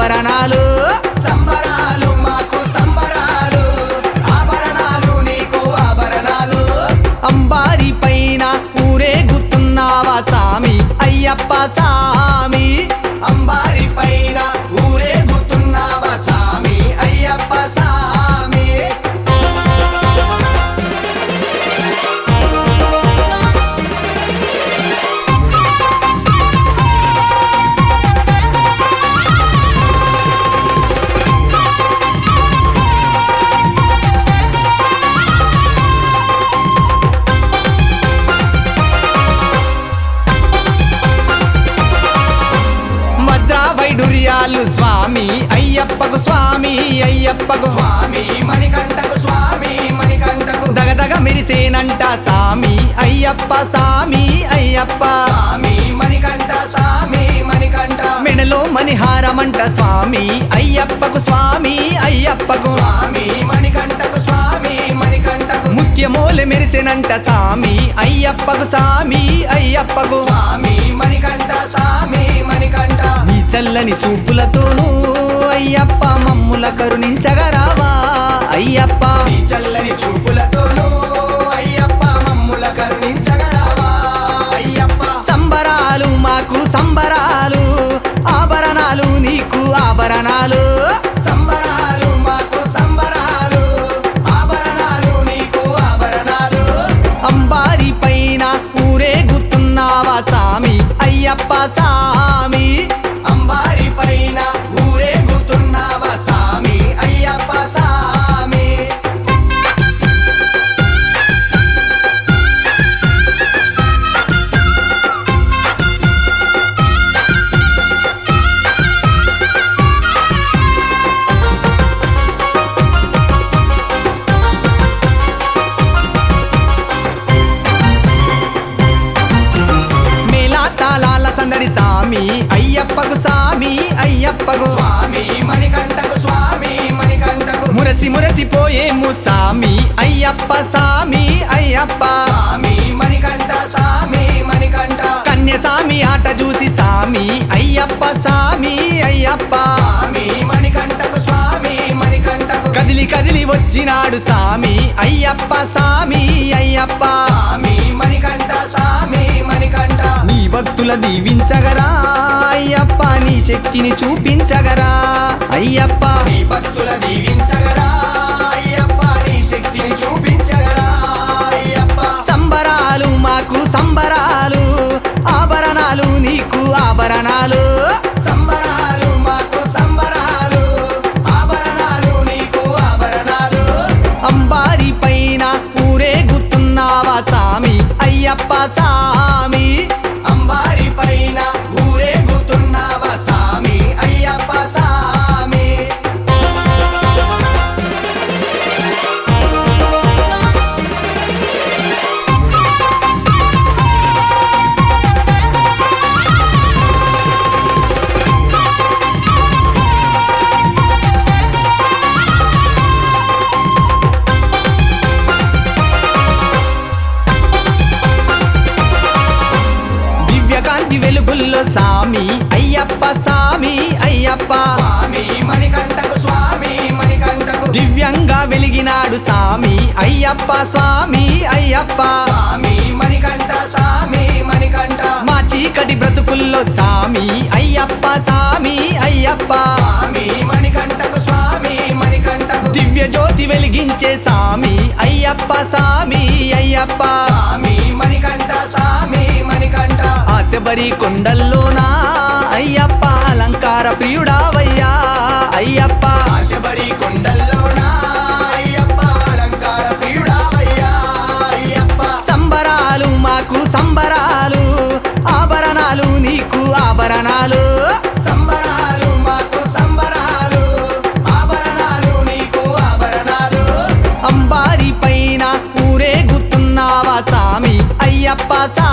ఆభరణాలు సంబరాలు మాకు సంబరాలు ఆభరణాలు నీకు ఆభరణాలు అంబారి పైన ఊరేగుతున్నావా సామి అయ్యప్ప సామి అంబారి పైన ఊరేగుతున్నావా సామి అయ్యప్ప సామి వజ్రా వైడూర్యాలు స్వామి అయ్యప్పకు స్వామి అయ్యప్పకు స్వామి మణికంఠకు స్వామి మణికంఠకు దగదగ మెరిసేనంట సామి అయ్యప్ప సామి అయ్యప్ప స్వామి మణికంఠ స్వామి మణికంఠ మెడలో మణిహారమంట స్వామి అయ్యప్పకు స్వామి అయ్యప్పకు స్వామి మణికంఠకు స్వామి మణికంఠకు ముత్యమోలె మెరిసెనంట సామి అయ్యప్పకు సామి అయ్యప్పకు స్వామి మణికంఠ స్వామి మణికంఠ నీ చల్లని చూపులతోనూ అయ్యప్ప మమ్ముల కరుణించగరావా అయ్యప్ప నీ చల్లని చూపులతోనూ అయ్యప్ప మమ్ముల కరుణించగరావా అయ్యప్ప సంబరాలు మాకు సంబరాలు ఆభరణాలు నీకు ఆభరణాలు సంబరాలు మాకు సంబరాలు ఆభరణాలు నీకు ఆభరణాలు అంబారి పైన ఊరేగుతున్నావా సామి అయ్యప్ప సామి అంబారి పైన ఊరేగుతున్నావా సామి అయ్యప్ప సామి మేళా తాళాల సందడి సామి అయ్యప్పకు సామి అయ్యప్పకు స్వామి మణికంఠకు స్వామి మణికంఠకు మురసి మురసిపోయేము సామి అయ్యప్ప సామి అయ్యప్ప స్వామి మణికంఠ స్వామి మణికంఠ కన్య సామి ఆట చూసి సామి అయ్యప్ప సామి అయ్యప్ప స్వామి మణికంఠకు స్వామి మణికంఠకు కదిలి కదిలి వచ్చినాడు సామి అయ్యప్ప సామి అయ్యప్ప స్వామి మణికంఠ స్వామి మణికంఠ నీ భక్తుల దీవించగరా అయ్యప్ప నీ శక్తిని చూపించగరా అయ్యప్ప నీ భక్తుల దీవించగరా అయ్యప్ప నీ శక్తిని చూపించగరా అయ్యప్ప సంబరాలు మాకు సంబరాలు ఆభరణాలు నీకు ఆభరణాలు సంబరాలు మాకు సంబరాలు ఆభరణాలు నీకు ఆభరణాలు అంబారి పైన ఊరేగుతున్నావా సామి అయ్యప్ప సామి అంబారి పైన ఊరేగుతున్నావా సామి అయ్యప్ప సామి దివ్యకాంతి వెలుగుల్లో సామి అయ్యప్ప సామి అయ్యప్ప స్వామి మణికంఠకు స్వామి మణికంఠకు దివ్యంగా వెలిగినాడు సామి అయ్యప్ప స్వామి అయ్యప్ప స్వామి మణికంఠ స్వామి మణికంఠ మా చీకటి బ్రతుకుల్లో సామి అయ్యప్ప సామి అయ్యప్ప స్వామి మణికంఠకు స్వామి మణికంఠకు దివ్య జ్యోతి వెలిగించే సామి అయ్యప్ప సామి అయ్యప్ప స్వామి మణికంఠ స్వామి మణికంఠ ఆశబరి కొండల్లోనా అయ్యప్ప అలంకార ప్రియుడావయ్యా అయ్యప్ప ఆశబరి కొండల్లోన అయ్యప్ప అలంకార ప్రియుడావయ్యా అయ్యప్ప సంబరాలు మాకు సంబరాలు ఆభరణాలు నీకు ఆభరణాలు సంబరాలు మాకు సంబరాలు ఆభరణాలు నీకు ఆభరణాలు అంబారి పైన ఊరేగుతున్నావా సామి అయ్యప్ప సామి